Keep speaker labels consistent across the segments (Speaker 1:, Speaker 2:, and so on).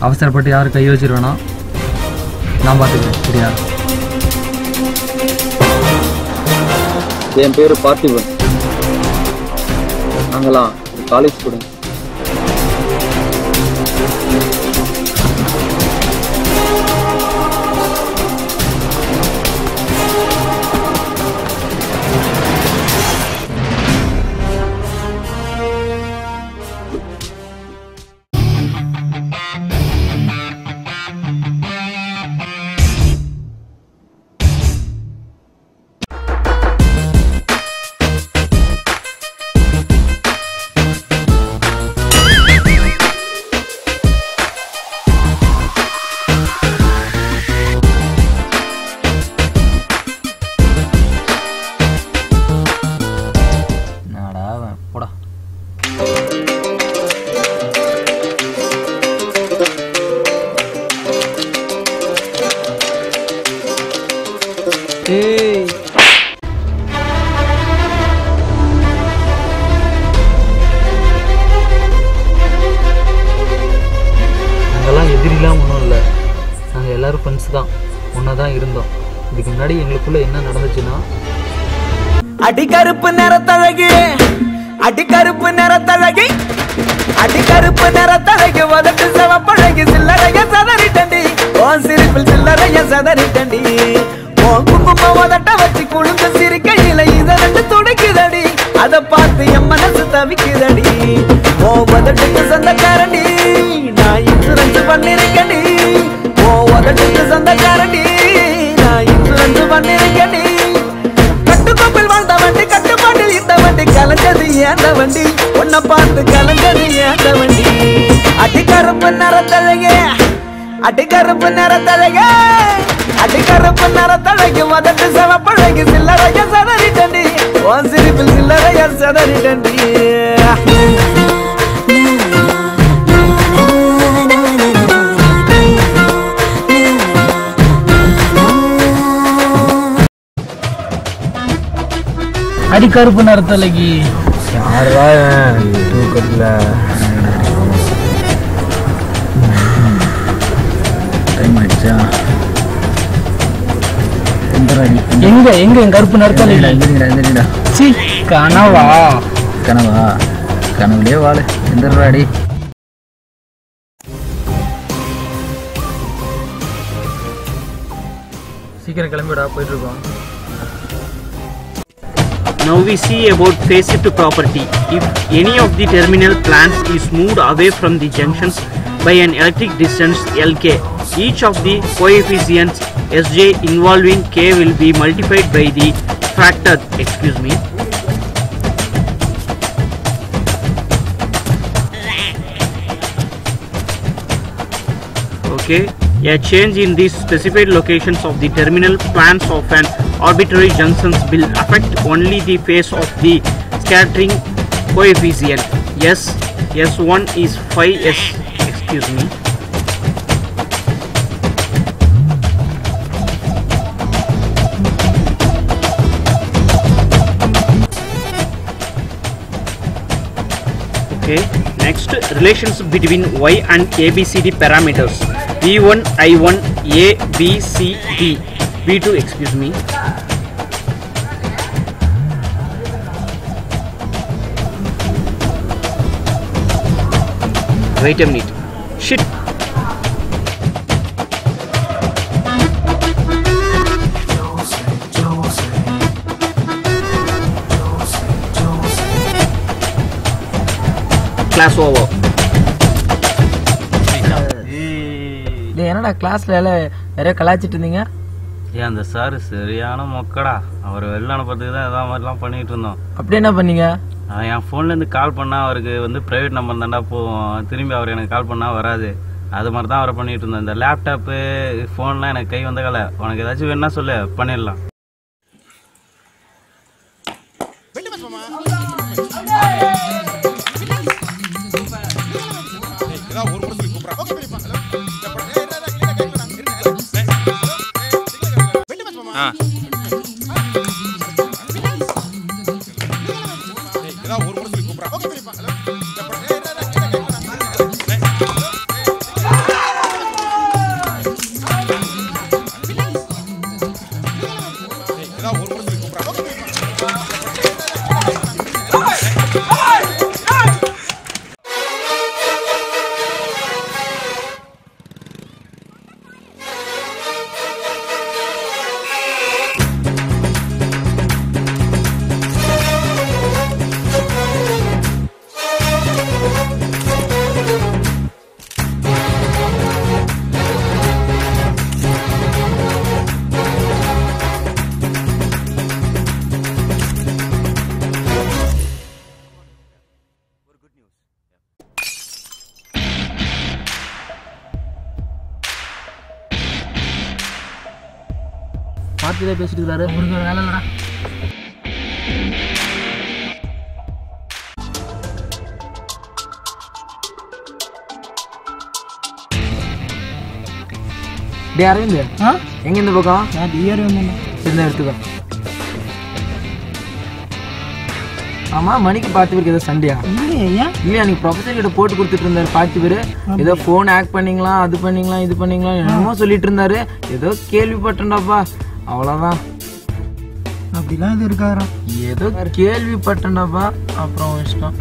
Speaker 1: அவசரப்பட்டு யாரும் கை வச்சிட வேணாம் நான் பார்த்துக்கிறேன் சரியா
Speaker 2: என் பேர் பார்த்திபன் நாங்களாம் காலேஜ் ஸ்டூடெண்ட்
Speaker 1: நாடா அவன் போடா ஏய் நாங்கெல்லாம் எதிரிலாம் ஒன்றும் இல்லை நாங்கள் எல்லாரும் ஃப்ரெண்ட்ஸ் தான் ஒன்றா தான் இருந்தோம் இதுக்கு முன்னாடி எங்களுக்குள்ளே என்ன நடந்துச்சுன்னா
Speaker 3: அடிக்கருப்பு நிறத்தழகி அடிக்கருப்பு நிறத்தழகி அடிக்கருப்பு நிறத்தழகி உதட்டு சிவப்பழகி சில்லறைய சதறிட்டண்டி ஓ சிரிப்பில் சில்லறைய சதறிட்டண்டி ஓ குங்கும உதட்ட வச்சு குழுந்து சிரிக்கையில இத ரெண்டு துடிக்குதடி அத பார்த்து என் மனசு தவிக்குதடி ஓ உதட்டுக்கு சொந்தக்காரண்டி நான் இன்சூரன்ஸ் பண்ணிருக்கேன்டி ஓ உதட்டுக்கு சொந்தக்காரண்டி நான் இன்சூரன்ஸ் பண்ணிருக்கேன்டி கட்டுக்கோப்பில் வாழ்ந்த வண்டி கட்டுப்பாட்டில் இந்த வண்டி கலஞ்சது ஏந்த வண்டி உன்னை பார்த்து கலஞ்சது ஏந்த வண்டி அடிக்கருப்பு நிறத்தழகே அடிக்கருப்பு நிறத்தழகே அடிக்கருப்பு நிறத்தழகி மதட்டு செவப்பழகி சில்லறைய சதறிட்டண்டி ஓ சிரிப்பில் சில்லறைய சதறிட்டண்டி
Speaker 1: அடிக்கருப்பு நிறத்தலைக்கு
Speaker 2: யாரா தூக்கத்தில் டைம் ஆயிடுச்சா எந்திரடி
Speaker 1: எங்க எங்க என் கருப்பு நிறத்தலைக்கு
Speaker 2: எந்திரிடா எந்திரிடா
Speaker 1: சி கனவா
Speaker 2: கனவா கனவுலயே வாழு எந்திரடாடி
Speaker 1: சீக்கிரம் கிளம்பிடா போயிட்டு இருக்கோம்
Speaker 4: Now we see about phase shift property. If any of the terminal plans is moved away from the junctions by an electric distance Lk, each of the coefficients Sj involving k will be multiplied by the factor, excuse me, okay a change in the specified locations of the terminal plans of an arbitrary junctions will affect only the phase of the scattering coefficient s s1 is phi s excuse me okay next relations between y and abcd parameters v1 i1 a b c d v2 excuse me wait a minute shit class over
Speaker 1: டேய் என்னடா கிளாஸ்ல எல்லாம் நிறைய கலாய்ச்சிட்டு இருந்தீங்க
Speaker 5: ஏன் அந்த sir சரியான மொக்கடா அவர் வெளில அனுப்புறதுக்கு தான் எதாவது மாதிரிலாம் பண்ணிட்டு இருந்தோம்
Speaker 1: அப்படி என்ன பண்ணீங்க
Speaker 5: நான் என் ஃபோன்லேருந்து கால் பண்ணால் அவருக்கு வந்து ப்ரைவேட் நம்பர் தாண்டா போவோம் திரும்பி அவர் எனக்கு கால் பண்ணால் வராது அது மாதிரி தான் அவரை பண்ணிட்டு இருந்தோம் இந்த லேப்டாப்பு ஃபோன்லாம் எனக்கு கை வந்த கலை உனக்கு ஏதாச்சும் வேணா சொல்லு பண்ணிடலாம்
Speaker 1: பார்த்துதான் பேசிட்டு இருக்காரு அவருக்கு வேலை இல்லைடா டே அரவிந்த் எங்க இந்த பக்கம் டிஆர் இருந்தா எடுத்துக்கோ ஆமா மணிக்கு பார்த்து பேருக்கு ஏதோ சண்டையா இல்லையா இல்லையா நீ ப்ரொஃபஸர் கிட்ட போட்டு கொடுத்துட்டு இருந்தாரு பார்த்து பேரு ஏதோ ஃபோன் ஹேக் பண்ணீங்களா அது பண்ணீங்களா இது பண்ணீங்களா என்னமோ சொல்லிட்டு இருந்தாரு ஏதோ கேள்விப்பட்டேன்டாப்பா அவ்வளோதான்
Speaker 6: அப்படிலாம் இது இருக்காரா
Speaker 1: ஏதோ கேள்விப்பட்டேன்டாப்பா அப்புறம் உன் இஷ்டம்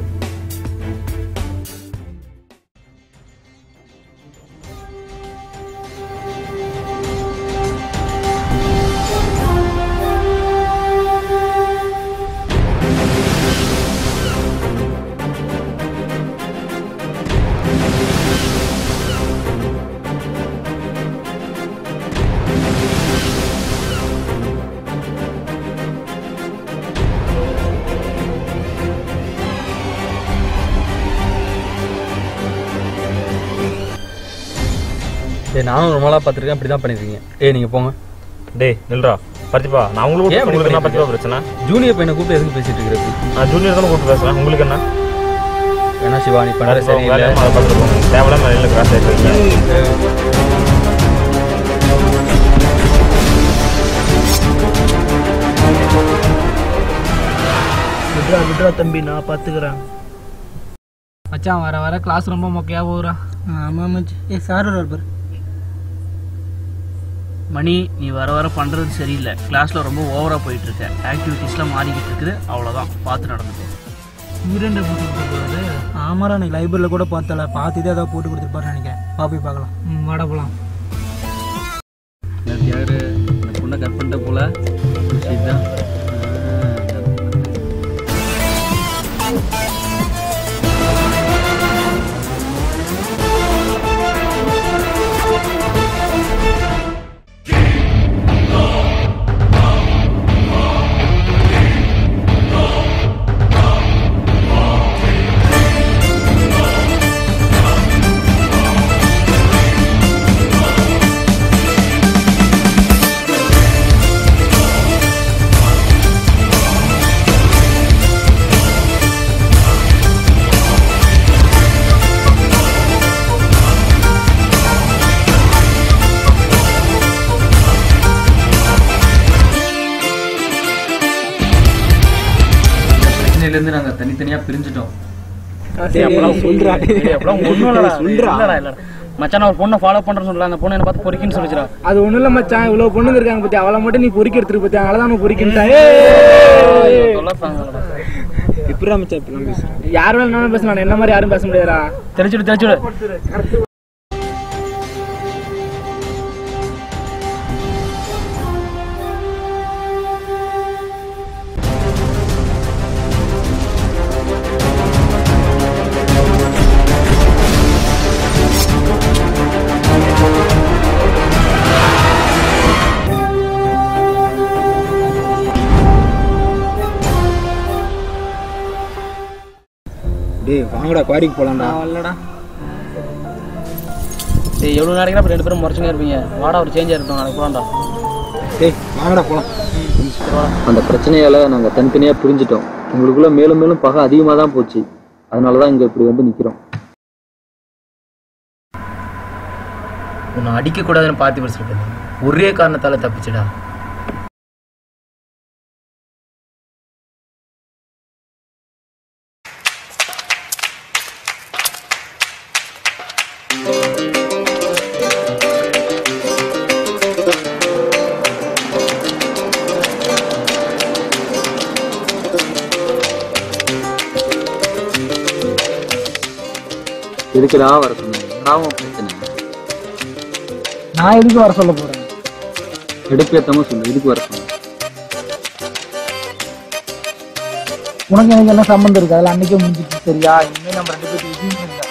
Speaker 7: ஏய் நானும் ரொம்ப நாளாக பார்த்துருக்கேன் இப்படி தான் பண்ணிருக்கீங்க ஏய் நீங்கள் போங்க
Speaker 8: டேய் நில்றா பர்த்திப்பா நான் உங்களுக்கு
Speaker 7: ஏன் இப்படி
Speaker 8: உங்களுக்கு என்ன
Speaker 7: பண்ணிட்டு
Speaker 8: பர்த்திப்பா பிரச்சனை
Speaker 7: ஜூனியர் பையனை கூப்பிட்டு எதுக்கு பேசிட்டு இருக்கிறது
Speaker 8: நான் ஜூனியர் தானே கூப்பிட்டு பேசுறேன் உங்களுக்கு என்ன
Speaker 7: வேணா சிவா நீ பண்ணுற
Speaker 8: வேலையை
Speaker 7: சரியில்லை
Speaker 8: அதை பார்த்துட்டு போங்க தேவையில்லாம வெளியில் கிராஸ் ஆகிட்டு
Speaker 6: விட்றா விட்றா தம்பி நான் பார்த்துக்கிறேன்
Speaker 1: மச்சான் வர வர கிளாஸ் ரொம்ப மொக்கையா போகுறான்
Speaker 6: ஆமாம் மச்சி ஏ சார் வர பாரு
Speaker 4: மணி நீ வர வர பண்ணுறது சரியில்லை கிளாஸில் ரொம்ப ஓவராக போயிட்டு இருக்க ஆக்டிவிட்டீஸ்லாம் மாறிக்கிட்டு இருக்குது அவ்வளோதான் பார்த்து நடந்துக்கோ
Speaker 6: இரண்டு போட்டு கொடுத்துருப்பாரு ஆமாடா நீ லைப்ரரியில் கூட பார்த்தல பார்த்துதே ஏதாவது போட்டு கொடுத்துருப்பாரு நினைக்கிறேன் வா போய் பார்க்கலாம்
Speaker 1: ம் வாடா போலாம்
Speaker 7: நேற்று யாரு இந்த பொண்ணை கட் பண்ணிட்ட போல விஷயம் தான் பிரச்சனையிலேருந்து நாங்கள் தனித்தனியாக பிரிஞ்சிட்டோம்
Speaker 4: மச்சான் ஒரு பொண்ணை ஃபாலோ பண்ணுறேன்னு சொல்லலாம் அந்த பொண்ணு என்ன பார்த்து பொறிக்கின்னு சொல்லிச்சுடா
Speaker 1: அது ஒண்ணும் இல்ல மச்சான் இவ்வளவு பொண்ணுங்க இருக்காங்க பத்தி அவளை மட்டும் நீ பொறுக்கி எடுத்துட்டு பத்தி அவளை தான் பொறுக்கிட்டா
Speaker 6: எப்படா மச்சான் இப்படிலாம் பேசுகிறேன்
Speaker 1: யார் வேணாலும் பேசலாம் என்ன மாதிரி யாரும் பேச முடியாதா
Speaker 4: தெரிச்சுடு தெரிச்சுடு
Speaker 6: டேய் வாங்கடா குவாரிக்கு போகலாம்டா
Speaker 1: வரலடா
Speaker 4: சரி எவ்வளோ நாளைக்கு அப்புறம் ரெண்டு பேரும் முறைச்சுனே இருப்பீங்க வாடா ஒரு சேஞ்சாக இருக்கட்டும் நாளைக்கு போகலாம்டா
Speaker 6: டேய் வாங்கடா போகலாம்
Speaker 2: அந்த பிரச்சனையால நாங்கள் தனித்தனியாக பிரிஞ்சிட்டோம் உங்களுக்குள்ள மேலும் மேலும் பகை அதிகமாக தான் போச்சு அதனால தான் இங்கே இப்படி வந்து நிற்கிறோம்
Speaker 9: உன்னை அடிக்கக்கூடாதுன்னு பார்த்து சொல்லிட்டு ஒரே காரணத்தால தப்பிச்சுடா
Speaker 2: எதுக்குடா வர சொன்னீங்க என்னடா பிரச்சனை
Speaker 6: நான் எதுக்கு வர சொல்ல போகிறேன்
Speaker 2: எடுப்பேத்தாம சொல்லு இதுக்கு வர சொன்னேன்
Speaker 6: உனக்கு எனக்கு என்ன சம்மந்தம் இருக்கு அதெல்லாம் அன்னைக்கே முடிஞ்சிச்சு சரியா இனிமேல் நம்ம ரெண்டு பேருக்கு எதுவுமே இல்லை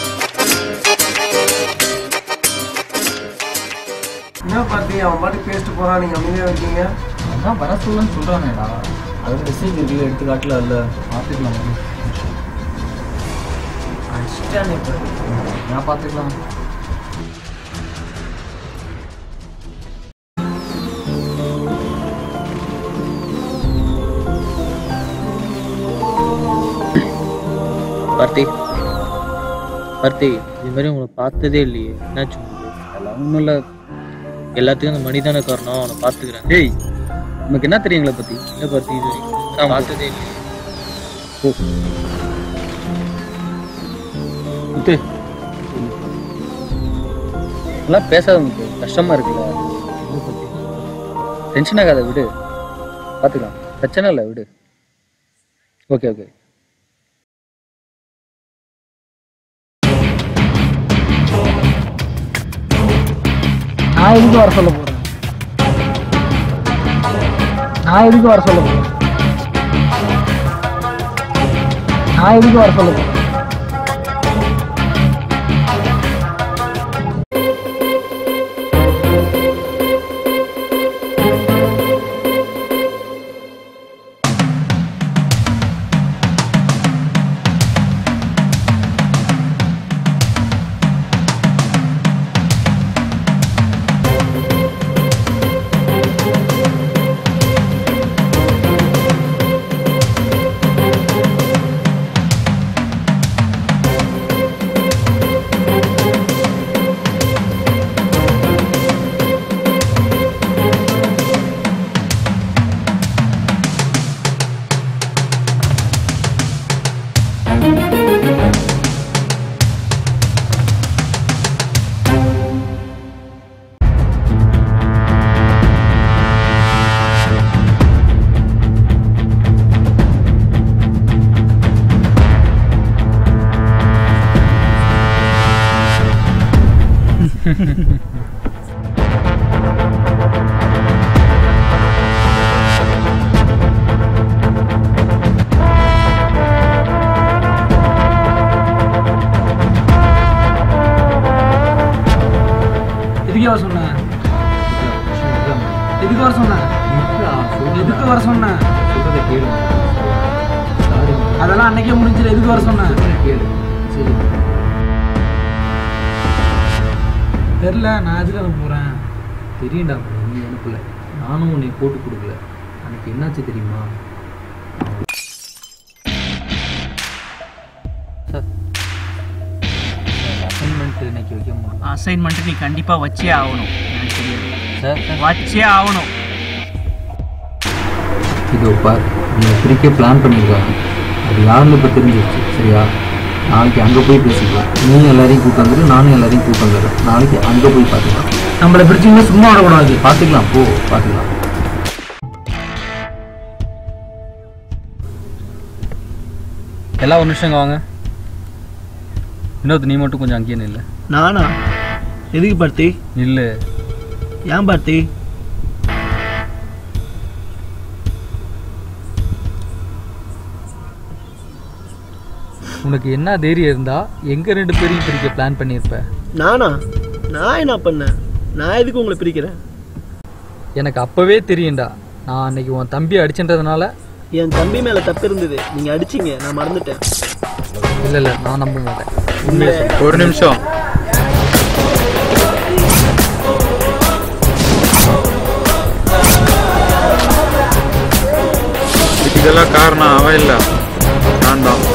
Speaker 10: என்ன பார்த்தி அவன் பாட்டு பேசிட்டு போறான் நீங்க அமைதியா இருக்கீங்க
Speaker 2: அதான் வர சொல்லன்னு சொல்றானேடா அது மெசேஜ் இருக்குல்ல எடுத்து காட்டல இல்ல பார்த்துக்கலாம்
Speaker 1: அடிச்சிட்டானே இப்போ
Speaker 2: நான் பார்த்துக்கலாம்
Speaker 11: கார்த்திக் கார்த்திக் இது மாதிரி உங்களை பார்த்ததே இல்லையே என்னாச்சு உங்களுக்கு அதெல்லாம் ஒன்றும் இல்லை எல்லாத்துக்கும் அந்த மணி தானே காரணம் அவனை பார்த்துக்கிறேன்
Speaker 2: டேய் உனக்கு என்ன தெரியும் எங்களை பத்தி
Speaker 11: இல்லை கார்த்திக் இது வரைக்கும் நான் பார்த்ததே இல்லையே
Speaker 2: ஓ முத்து எல்லாம் பேசாத முத்து கஷ்டமா இருக்குல்ல டென்ஷன் ஆகாத விடு பார்த்துக்கலாம் பிரச்சனை இல்லை விடு ஓகே ஓகே
Speaker 6: நான் எதுக்கு வர சொல்ல போறேன் நான் எதுக்கு வர சொல்ல போறேன் நான் எதுக்கு வர சொல்ல போறேன் எதுக்கு வர சொன்ன எதுக்கு வர சொன்ன எதுக்கு வர சொன்ன
Speaker 2: சொல்றதை கேளு சாரி
Speaker 6: அதெல்லாம் அன்னைக்கே முடிஞ்சிரு எதுக்கு வர சொன்ன
Speaker 2: கேளு சரி
Speaker 6: தெரியல நான் எதுக்கு அனுப்ப போறேன்
Speaker 2: தெரியும்டா நீ அனுப்பல நானும் உன்னை போட்டு கொடுக்கல அன்னைக்கு என்னாச்சு தெரியுமா சார் அசைன்மெண்ட் இன்னைக்கு வைக்க முடியும்
Speaker 4: அசைன்மெண்ட் நீ கண்டிப்பா வச்சே ஆகணும் எனக்கு தெரியாது
Speaker 2: சார்
Speaker 4: வச்சே ஆகணும்
Speaker 2: இதோ பார் நீங்கள் பிரிக்க பிளான் பண்ணியிருக்காங்க அது யாருன்னு இப்போ தெரிஞ்சிருச்சு சரியா நாளைக்கு அங்கே போய் பேசிக்கலாம் நீ எல்லாரையும் கூப்பிட்டு வந்துடு நானும் எல்லாரையும் கூப்பிட்டு வந்துடுறேன் நாளைக்கு அங்கே போய் பார்த்துக்கலாம்
Speaker 6: நம்மளை பிடிச்சிங்கன்னா சும்மா விடக்கூடாது
Speaker 2: பார்த்துக்கலாம் போ பார்த்துக்கலாம்
Speaker 7: எல்லாம் ஒரு நிமிஷங்க வாங்க வினோத் நீ மட்டும் கொஞ்சம் அங்கேயே நில்லு
Speaker 6: நானா எதுக்கு பார்த்தி
Speaker 7: நில்லு
Speaker 6: ஏன் பார்த்தி
Speaker 7: உனக்கு என்ன தைரியம் இருந்தா எங்க ரெண்டு பேரையும் பிரிக்க பிளான் பண்ணியிருப்ப
Speaker 6: நானா நான் என்ன பண்ணேன் நான் எதுக்கு உங்களை பிரிக்கிறேன்
Speaker 7: எனக்கு அப்பவே தெரியும்டா நான் அன்னைக்கு உன் தம்பி அடிச்சன்றதுனால
Speaker 6: என் தம்பி மேல தப்பு இருந்தது நீங்க அடிச்சீங்க நான் மறந்துட்டேன்
Speaker 7: இல்ல இல்ல நான் நம்ப மாட்டேன் உண்மையை சொல்லு.
Speaker 8: ஒரு நிமிஷம் இதெல்லாம் காரணம் அவன் இல்லை நான் தான்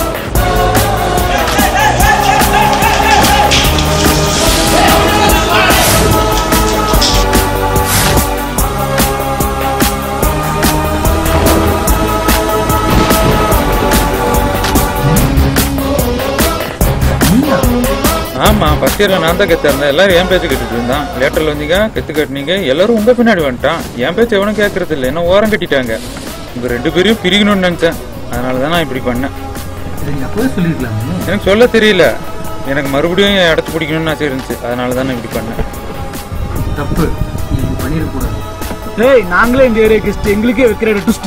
Speaker 8: ஆமா ஃபர்ஸ்ட் இயர்ல நான் தான் கெத்து இருந்தேன் எல்லாரும் என் பேச்சு கேட்டுட்டு இருந்தான் லேட்டர்ல வந்தீங்க கெத்து கட்டினீங்க எல்லாரும் உங்க பின்னாடி வந்துட்டான் என் பேச்சு எவனும் கேட்கறது இல்லை என்ன ஓரம் கட்டிட்டாங்க உங்க ரெண்டு பேரையும் பிரிக்கணும்னு நினைச்சேன் அதனால தான் நான் இப்படி பண்ணேன்
Speaker 2: இதை நீ அப்போவே சொல்லியிருக்கலாமே
Speaker 8: எனக்கு சொல்ல தெரியல எனக்கு மறுபடியும் அடைச்சு பிடிக்கணும்னு ஆசை இருந்துச்சு அதனால தான் நான் இப்படி பண்ணேன்
Speaker 2: தப்பு நீ இப்படி பண்ணிடக்கூடாது
Speaker 6: ஏய் நாங்களே எங்க ஏரியா கெஸ்ட் எங்களுக்கே வைக்கிற ட்விஸ்ட்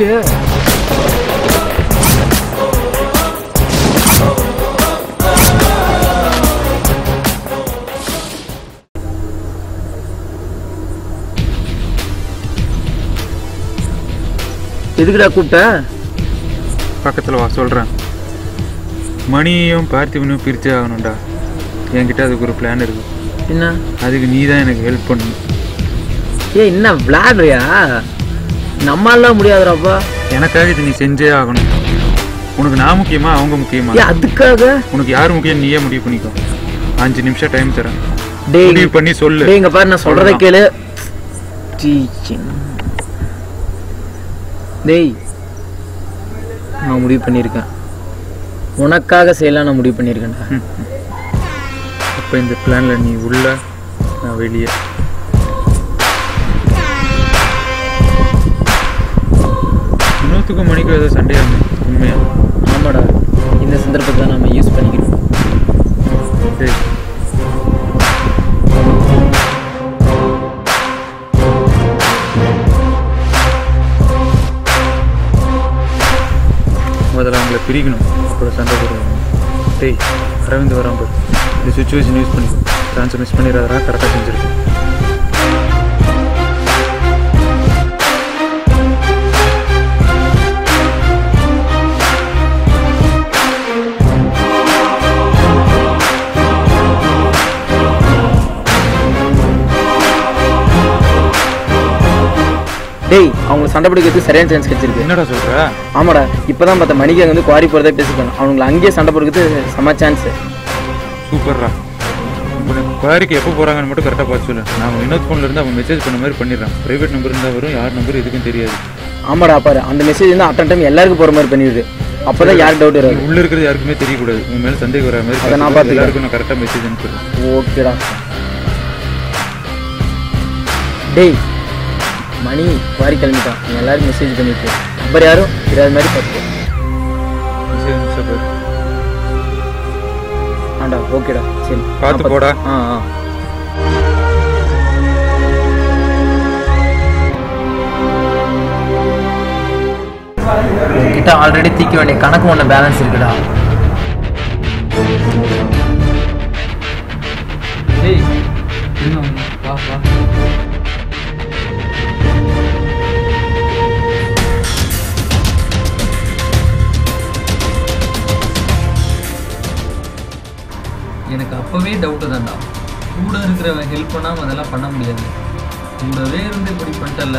Speaker 1: எதுக்குடா கூப்பிட்ட
Speaker 8: பக்கத்தில் வா சொல்கிறேன் மணியையும் பார்த்திபனையும் பிரிச்சே ஆகணும்டா என்கிட்ட அதுக்கு ஒரு பிளான் இருக்கு
Speaker 1: என்ன
Speaker 8: அதுக்கு நீ தான் எனக்கு ஹெல்ப் பண்ணணும்
Speaker 1: ஏய் என்ன விளாடுறியா நம்மளால முடியாதுடாப்பா
Speaker 8: எனக்காக இது நீ செஞ்சே ஆகணும் உனக்கு நான் முக்கியமா அவங்க முக்கியமா
Speaker 1: ஏய் அதுக்காக
Speaker 8: உனக்கு யார் முக்கியம் நீயே முடிவு பண்ணிக்கோ அஞ்சு நிமிஷம் டைம் தரேன்
Speaker 1: டேய்
Speaker 8: முடிவு பண்ணி சொல்லு
Speaker 1: டேய் இங்க பாரு நான் சொல்றதை
Speaker 8: அவ்வளவுதான்.
Speaker 1: கேளு டீச்சிங். டேய் நான் முடிவு பண்ணியிருக்கேன் உனக்காக செய்யலாம் நான் முடிவு பண்ணியிருக்கேன்டா
Speaker 8: அப்போ இந்த பிளான்ல நீ உள்ள நான் வெளியே வினோத்துக்கும் மணிக்கும் ஏதோ சண்டையா இருந்தது உண்மையா
Speaker 1: ஆமாடா இந்த சந்தர்ப்பத்தை நம்ம யூஸ் பண்ணிக்கிறோம்
Speaker 8: டேய் முதல்ல அவங்கள பிரிக்கணும் அப்புறம் சண்டை போடுவாங்க டேய் அரவிந்த் வரான் பாரு இந்த சுச்சுவேஷன் யூஸ் பண்ணிக்கோ சான்ஸை மிஸ் பண்ணிடாதடா கரெக்டாக செஞ்சிருக்கு
Speaker 1: டேய் அவங்க சண்டை பிடிக்கிறதுக்கு சரியான சான்ஸ் கிடைச்சிருக்கு
Speaker 8: என்னடா சொல்ற
Speaker 1: ஆமாடா இப்பதான் பார்த்த மணிக்கு அங்க வந்து குவாரி போறதே பேசிக்கணும் அவங்களை அங்கேயே சண்டை போடுறதுக்கு செம சான்ஸ்
Speaker 8: சூப்பர்ரா குவாரிக்கு எப்போ போகிறாங்கன்னு மட்டும் கரெக்டாக பார்த்து சொல்லு நான் வினோத் ஃபோனில் இருந்து அவன் மெசேஜ் பண்ண மாதிரி பண்ணிடுறான் ப்ரைவேட் நம்பர் இருந்தால் வரும் யார் நம்பர் எதுக்கும் தெரியாது
Speaker 1: ஆமாடா பாரு அந்த மெசேஜ் வந்து அட்டன் டைம் எல்லாருக்கும் போற மாதிரி பண்ணிடுது அப்பதான் யாருக்கு டவுட் வராது
Speaker 8: உள்ள இருக்கிறது யாருக்குமே தெரியக்கூடாது உன் மேல சந்தேகம் வர மாதிரி
Speaker 1: அதை நான்
Speaker 8: பார்த்துக்கோ.
Speaker 1: பார்த்துக்கிறேன்.
Speaker 8: எல்லாருக்கும் நான் கரெக்டாக மெசேஜ் அனுப்பிடுறேன்
Speaker 1: ஓகேடா டேய் மணி குவாரி கிளம்பிட்டான் நீ எல்லாரும் மெசேஜ் பண்ணிட்டு அப்புறம் யாரும் தெரியாத மாதிரி பார்த்துக்கோ
Speaker 8: மெசேஜ் அனுப்பிச்சா பாரு
Speaker 1: ஆண்டா ஓகேடா சரி
Speaker 8: பார்த்து
Speaker 1: நான்
Speaker 8: போடா.
Speaker 1: ஆ ஆ கிட்ட ஆல்ரெடி தீக்க வேண்டிய கணக்கு ஒன்று பேலன்ஸ் இருக்குடா
Speaker 2: டேய் இன்னும் வா வா எனக்கு அப்போவே டவுட்டு தான்டா கூட இருக்கிறவன் ஹெல்ப் பண்ணாமல் அதெல்லாம் பண்ண முடியாது கூடவே இருந்து இப்படி பண்ணிட்டல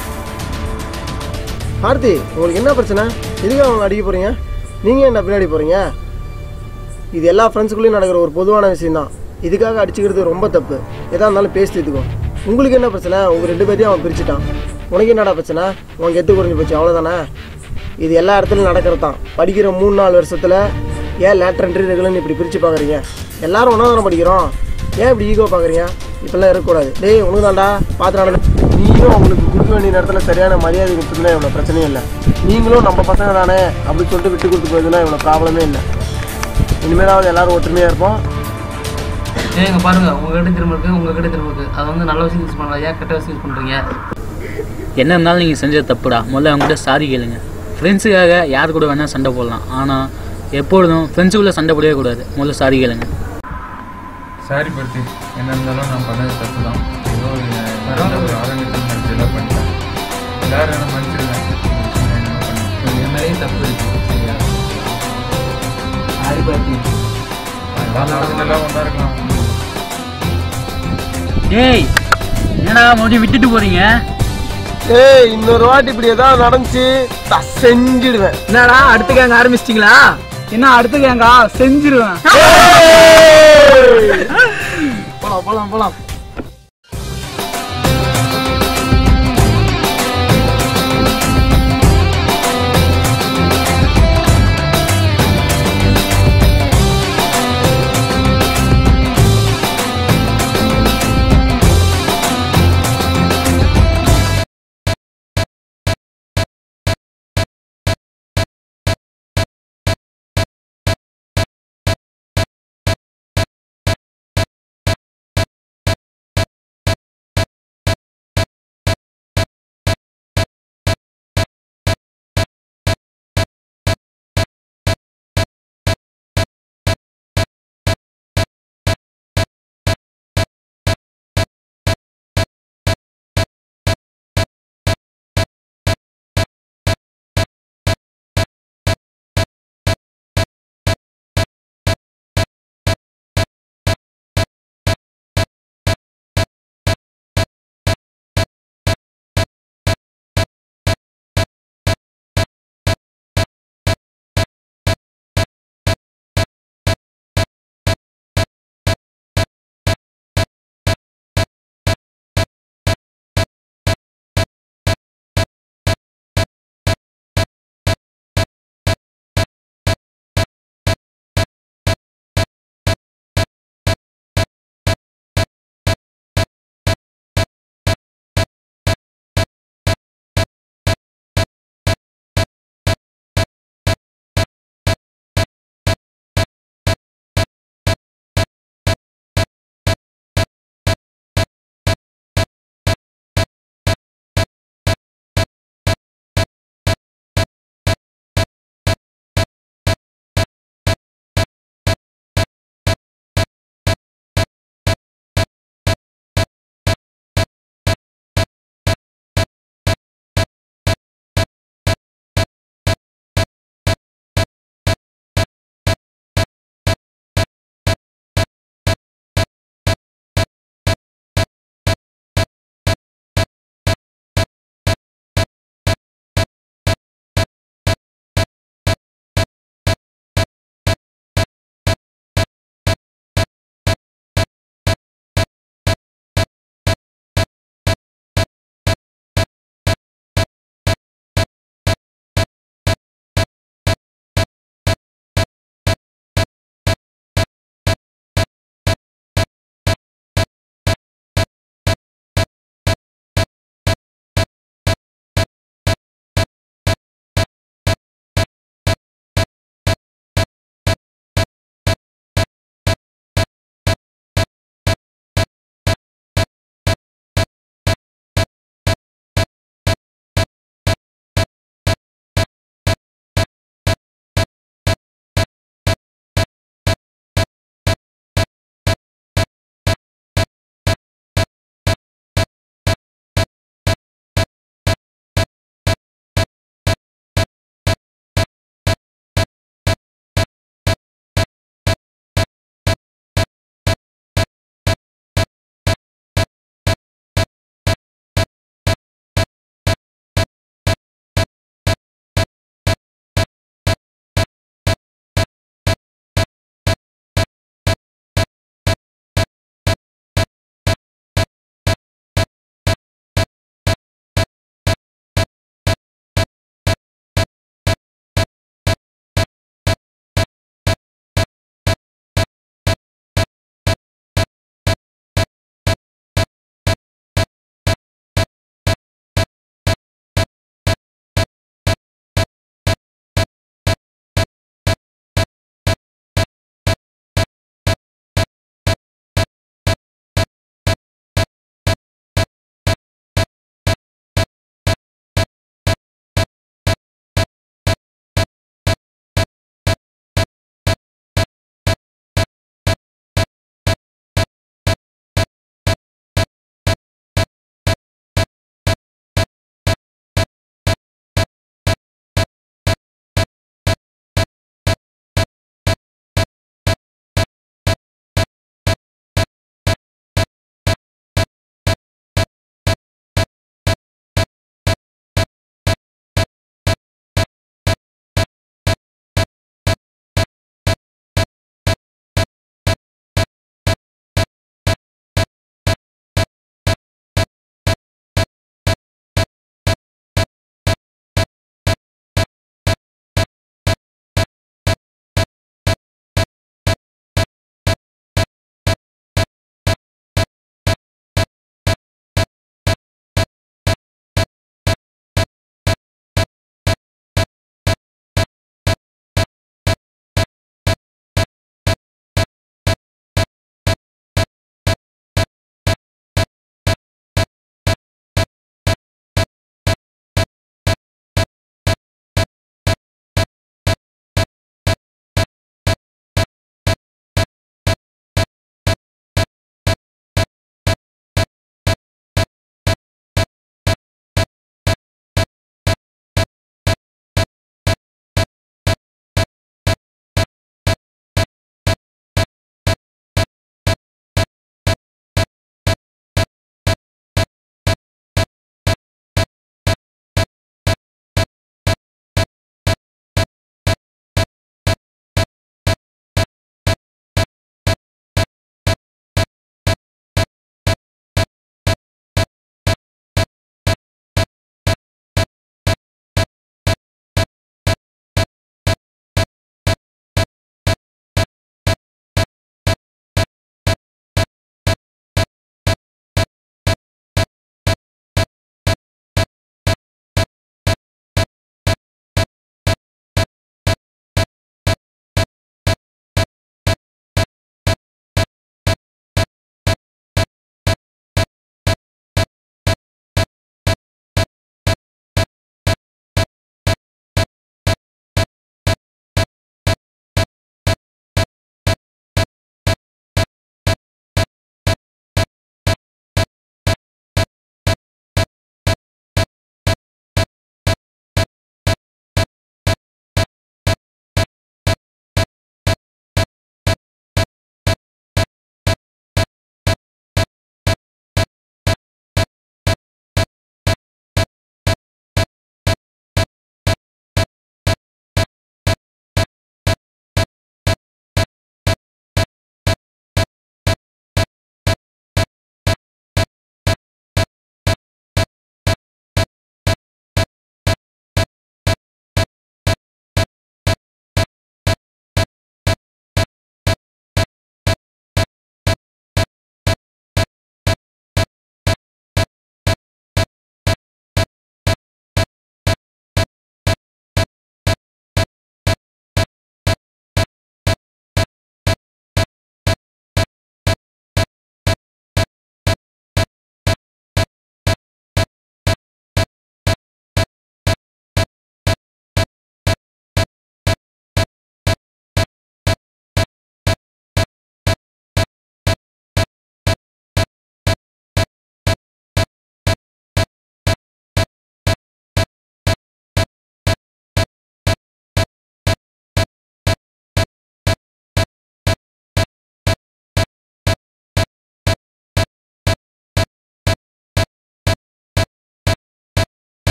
Speaker 10: ஆர்த்தி உங்களுக்கு என்ன பிரச்சனை எதுக்கு அவங்க அடிக்க போறீங்க நீங்க என்ன பின்னாடி போறீங்க இது எல்லா ஃப்ரெண்ட்ஸுக்குள்ளேயும் நடக்கிற ஒரு பொதுவான விஷயம் தான் இதுக்காக அடிச்சுக்கிறது ரொம்ப தப்பு எதா இருந்தாலும் பேசி தீர்த்துக்கோ உங்களுக்கு என்ன பிரச்சனை உங்க ரெண்டு பேரையும் அவன் பிரிச்சுட்டான் உனக்கு என்னடா பிரச்சனை உனக்கு எத்து குறைஞ்சு போச்சு அவ்வளோதானே இது எல்லா இடத்துலையும் நடக்கிறது தான் படிக்கிற மூணு நாலு வருஷத்துல ஏன் லேட்டர் என்ட்ரி ரெகுலர்னு இப்படி பிரித்து பார்க்குறீங்க எல்லாரும் ஒன்றா தானே படிக்கிறோம் ஏன் இப்படி ஈகோ பார்க்குறீங்க இப்படிலாம் இருக்கக்கூடாது டேய் உனக்கு தான்டா பார்த்து நடந்து நீயும் அவங்களுக்கு கொடுக்க வேண்டிய நேரத்தில் சரியான மரியாதை கொடுத்துருந்தா இவ்வளோ பிரச்சனையும் இல்லை நீங்களும் நம்ம பசங்க தானே அப்படின்னு சொல்லிட்டு விட்டு கொடுத்து போயிருந்தா இவ்வளோ ப்ராப்ளமே இல்லை இனிமேலாவது எல்லாரும் ஒற்றுமையாக இருப்போம்
Speaker 2: ஏங்க பாருங்க உங்ககிட்ட திரும்ப இருக்கு உங்ககிட்ட திரும்ப இருக்கு அதை வந்து நல்ல விஷயம் யூஸ் பண்ணலாம் ஏன் கெட்ட விஷயம் யூஸ் பண்ணுறீங்க
Speaker 11: என்ன இருந்தாலும் நீங்கள் செஞ்சது தப்புடா முதல்ல அவங்ககிட்ட சாரி கேளுங்க ஃப்ரெண்ட்ஸுக்காக யார் கூட வேணால் சண்டை போடலாம் ஆனால் எப்பொழுதும் ஃப்ரெண்ட்ஸுக்குள்ளே சண்டை போடவே கூடாது முதல்ல சாரி கேளுங்க
Speaker 8: சாரி படுத்தி என்ன இருந்தாலும் நான் பண்ணது தப்பு தான் ஏதோ ஒரு ஒரு ஆரம்பத்தில் நினச்சி எல்லாம் பண்ணிட்டேன் எல்லாரும் என்ன மன்னிச்சிருந்தேன்
Speaker 2: என் மேலேயே தப்பு இருக்கு சரியா
Speaker 1: சாரி பார்த்தி
Speaker 8: எல்லாம் நடந்ததெல்லாம் ஒன்றா இருக்கலாம்
Speaker 11: டேய் என்னடா மறுபடியும் விட்டுட்டு போறீங்க
Speaker 10: ஏய் இன்னொரு வாட்டி இப்படி ஏதாவது நடந்துச்சு நான் செஞ்சிடுவேன்
Speaker 1: என்னடா அடுத்த கேங்க ஆரம்பிச்சிட்டிங்களா
Speaker 6: என்ன அடுத்து கேங்கா செஞ்சிருவேன்
Speaker 1: போலாம் போலாம் போலாம்